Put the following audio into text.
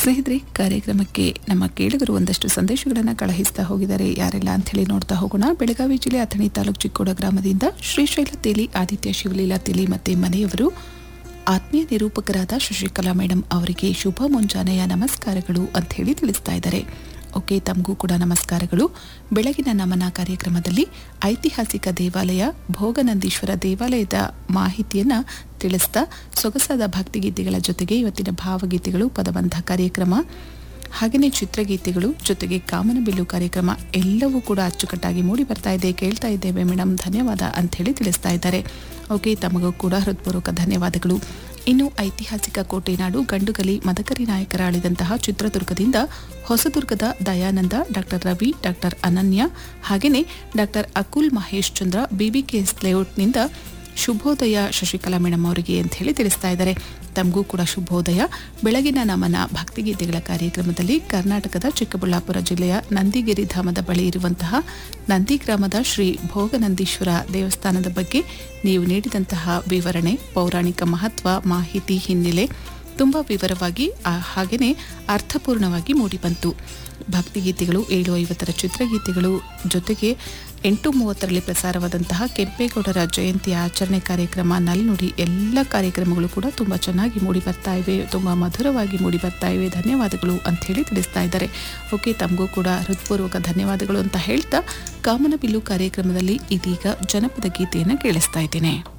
ಸ್ನೇಹಿತರೆ ಕಾರ್ಯಕ್ರಮಕ್ಕೆ ನಮ್ಮ ಕೇಳುಗರು ಒಂದಷ್ಟು ಸಂದೇಶಗಳನ್ನು ಕಳುಹಿಸ್ತಾ ಹೋಗಿದ್ದಾರೆ ಯಾರೆಲ್ಲ ಅಂಥೇಳಿ ನೋಡ್ತಾ ಹೋಗೋಣ ಬೆಳಗಾವಿ ಜಿಲ್ಲೆ ಅಥಣಿ ತಾಲೂಕು ಚಿಕ್ಕೋಡ ಗ್ರಾಮದಿಂದ ಶ್ರೀಶೈಲ ತೇಲಿ ಆದಿತ್ಯ ಶಿವಲೀಲಾ ತೇಲಿ ಮತ್ತೆ ಮನೆಯವರು ಆತ್ಮೀಯ ನಿರೂಪಕರಾದ ಶಶಿಕಲಾ ಮೇಡಮ್ ಅವರಿಗೆ ಶುಭ ಮುಂಜಾನೆಯ ನಮಸ್ಕಾರಗಳು ಅಂತ ಹೇಳಿ ತಿಳಿಸ್ತಾ ಇದ್ದಾರೆ ಓಕೆ ತಮಗೂ ಕೂಡ ನಮಸ್ಕಾರಗಳು ಬೆಳಗಿನ ನಮನ ಕಾರ್ಯಕ್ರಮದಲ್ಲಿ ಐತಿಹಾಸಿಕ ದೇವಾಲಯ ಭೋಗನಂದೀಶ್ವರ ದೇವಾಲಯದ ಮಾಹಿತಿಯನ್ನ ತಿಳಿಸ್ತಾ ಸೊಗಸಾದ ಭಕ್ತಿಗೀತೆಗಳ ಜೊತೆಗೆ ಇವತ್ತಿನ ಭಾವಗೀತೆಗಳು ಪದಬಂಧ ಕಾರ್ಯಕ್ರಮ ಹಾಗೆಯೇ ಚಿತ್ರಗೀತೆಗಳು ಜೊತೆಗೆ ಕಾಮನಬಿಲ್ಲು ಕಾರ್ಯಕ್ರಮ ಎಲ್ಲವೂ ಕೂಡ ಅಚ್ಚುಕಟ್ಟಾಗಿ ಮೂಡಿ ಬರ್ತಾ ಇದೆ ಕೇಳ್ತಾ ಇದ್ದೇವೆ ಮೇಡಮ್ ಧನ್ಯವಾದ ಅಂತ ಹೇಳಿ ತಿಳಿಸ್ತಾ ಇದ್ದಾರೆ ಓಕೆ ತಮಗೂ ಕೂಡ ಹೃತ್ಪೂರ್ವಕ ಧನ್ಯವಾದಗಳು ಇನ್ನು ಐತಿಹಾಸಿಕ ಕೋಟೆನಾಡು ಗಂಡುಗಲಿ ಮದಕರಿ ನಾಯಕರ ಆಳಿದಂತಹ ಚಿತ್ರದುರ್ಗದಿಂದ ಹೊಸದುರ್ಗದ ದಯಾನಂದ ಡಾಕ್ಟರ್ ರವಿ ಡಾಕ್ಟರ್ ಅನನ್ಯ ಹಾಗೆಯೇ ಡಾಕ್ಟರ್ ಅಕುಲ್ ಮಹೇಶ್ ಚಂದ್ರ ಬಿಬಿಕೆಎಸ್ ಲೇಔಟ್ನಿಂದ ಶುಭೋದಯ ಶಶಿಕಲಾ ಮೇಡಮ್ ಅವರಿಗೆ ಅಂತ ಹೇಳಿ ತಿಳಿಸ್ತಾ ಇದ್ದಾರೆ ತಮಗೂ ಕೂಡ ಶುಭೋದಯ ಬೆಳಗಿನ ನಮನ ಭಕ್ತಿಗೀತೆಗಳ ಕಾರ್ಯಕ್ರಮದಲ್ಲಿ ಕರ್ನಾಟಕದ ಚಿಕ್ಕಬಳ್ಳಾಪುರ ಜಿಲ್ಲೆಯ ನಂದಿಗಿರಿ ಧಾಮದ ಬಳಿ ಇರುವಂತಹ ನಂದಿ ಗ್ರಾಮದ ಶ್ರೀ ಭೋಗನಂದೀಶ್ವರ ದೇವಸ್ಥಾನದ ಬಗ್ಗೆ ನೀವು ನೀಡಿದಂತಹ ವಿವರಣೆ ಪೌರಾಣಿಕ ಮಹತ್ವ ಮಾಹಿತಿ ಹಿನ್ನೆಲೆ ತುಂಬ ವಿವರವಾಗಿ ಆ, ಹಾಗೆಯೇ ಅರ್ಥಪೂರ್ಣವಾಗಿ ಮೂಡಿಬಂತು ಭಕ್ತಿಗೀತೆಗಳು ಏಳು ಐವತ್ತರ ಚಿತ್ರಗೀತೆಗಳು ಜೊತೆಗೆ ಎಂಟು ಮೂವತ್ತರಲ್ಲಿ ಪ್ರಸಾರವಾದಂತಹ ಕೆಂಪೇಗೌಡರ ಜಯಂತಿ ಆಚರಣೆ ಕಾರ್ಯಕ್ರಮ ನಲ್ನುಡಿ ಎಲ್ಲ ಕಾರ್ಯಕ್ರಮಗಳು ಕೂಡ ತುಂಬ ಚೆನ್ನಾಗಿ ಮೂಡಿ ಬರ್ತಾ ಇವೆ ತುಂಬ ಮಧುರವಾಗಿ ಮೂಡಿ ಬರ್ತಾ ಇವೆ ಧನ್ಯವಾದಗಳು ಅಂತ ಹೇಳಿ ತಿಳಿಸ್ತಾ ಇದ್ದಾರೆ ಓಕೆ ತಮಗೂ ಕೂಡ ಹೃತ್ಪೂರ್ವಕ ಧನ್ಯವಾದಗಳು ಅಂತ ಹೇಳ್ತಾ ಕಾಮನಬಿಲ್ಲು ಕಾರ್ಯಕ್ರಮದಲ್ಲಿ ಇದೀಗ ಜನಪದ ಗೀತೆಯನ್ನು ಕೇಳಿಸ್ತಾ ಇದ್ದೇನೆ